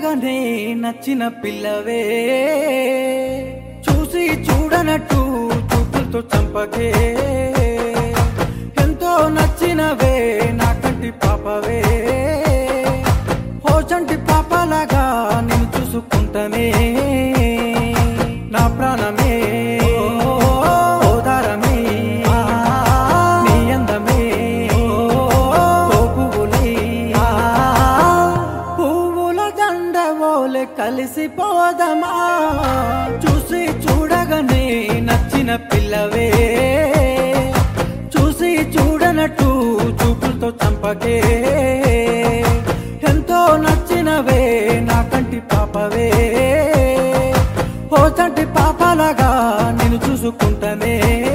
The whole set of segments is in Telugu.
చూడగానే నచ్చిన పిల్లవే చూసి చూడనట్టు చూపులతో చంపకే ఎంతో నచ్చినవే నా కంటి పాపవే ఓ చంటి పాపలాగా నేను చూసుకుంటానే నా ప్రాణమే ఓదారమే నీ అందమే ఓ పువ్వులై పువ్వుల దండవోలే కలిసిపోదమా చూసి చూడగానే నచ్చిన పిల్లవే చూసి చూడనట్టు చూపులతో చంపకే ఎంతో నచ్చినవే నా కంటి పాపవే ఓ చంటి పాపలాగా నేను చూసుకుంటానే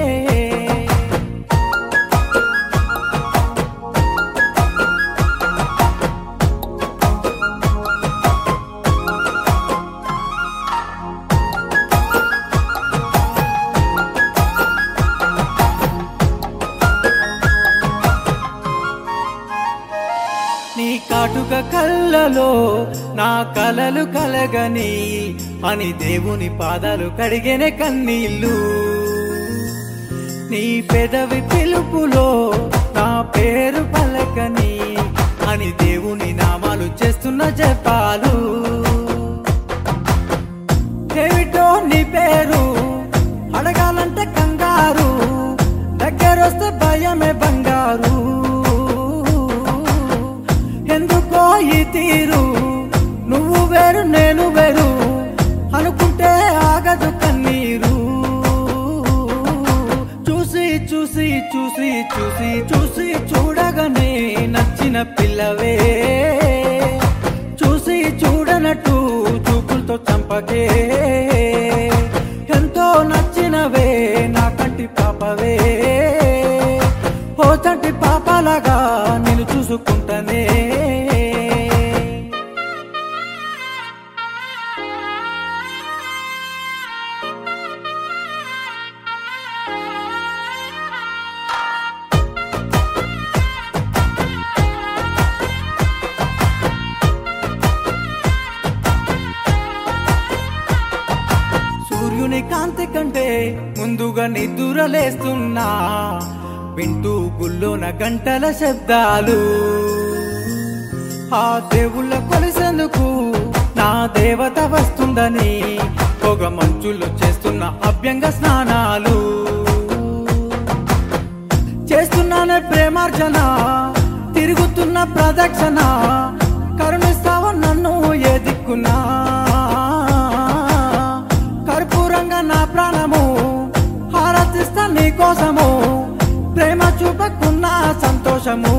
నీ కాటుక కళ్ళలో నా కలలు కలగని అని దేవుని పాదాలు కడిగేనే కన్నీళ్ళు నీ పెదవి పిలుపులో నా పేరు పలకని అని దేవుని నామాలు చేస్తున్న జపాలు ఏమిటో నీ పేరు అడగాలంటే కంగారు దగ్గరొస్తే భయమే బంగారు ఎందుకో ఈ తీరు నువ్వు వేరు నేను వేరు అనుకుంటే ఆగదు కన్నీరు చూసి చూసి చూసి చూసి చూసి చూడగానే నచ్చిన పిల్లవే చూసి చూడనట్టు చూపులతో చంపకే ఎంతో నచ్చినవే నా కంటి పాపవే ఓ చంటి పాపలాగా నేను చూసుకుంటానే సూర్యుని కాంతి కంటే ముందుగా నిద్దురలేస్తున్నా వింటూ గుల్లోన గంటల శబ్దాలు ఆ దేవుళ్ళ కొలిసేందుకు నా దేవత వస్తుందని పొగ మంచులు చేస్తున్న అభ్యంగ స్నానాలు చేస్తున్నానే ప్రేమార్జన తిరుగుతున్న ప్రదక్షిణ కరుణిస్తావ నన్ను ఏ దిక్కునా కర్పూరంగా నా ప్రాణము హారతిస్తా నీ కోసము ప్రేమ చూపకున్న సంతోషము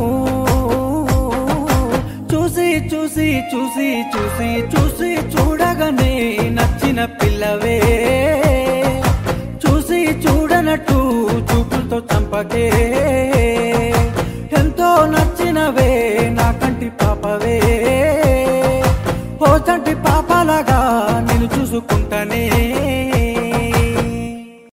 చూసి చూసి చూసి చూసి చూసి చూడగానే నచ్చిన పిల్లవే చూసి చూడనట్టు చూపులతో చంపకే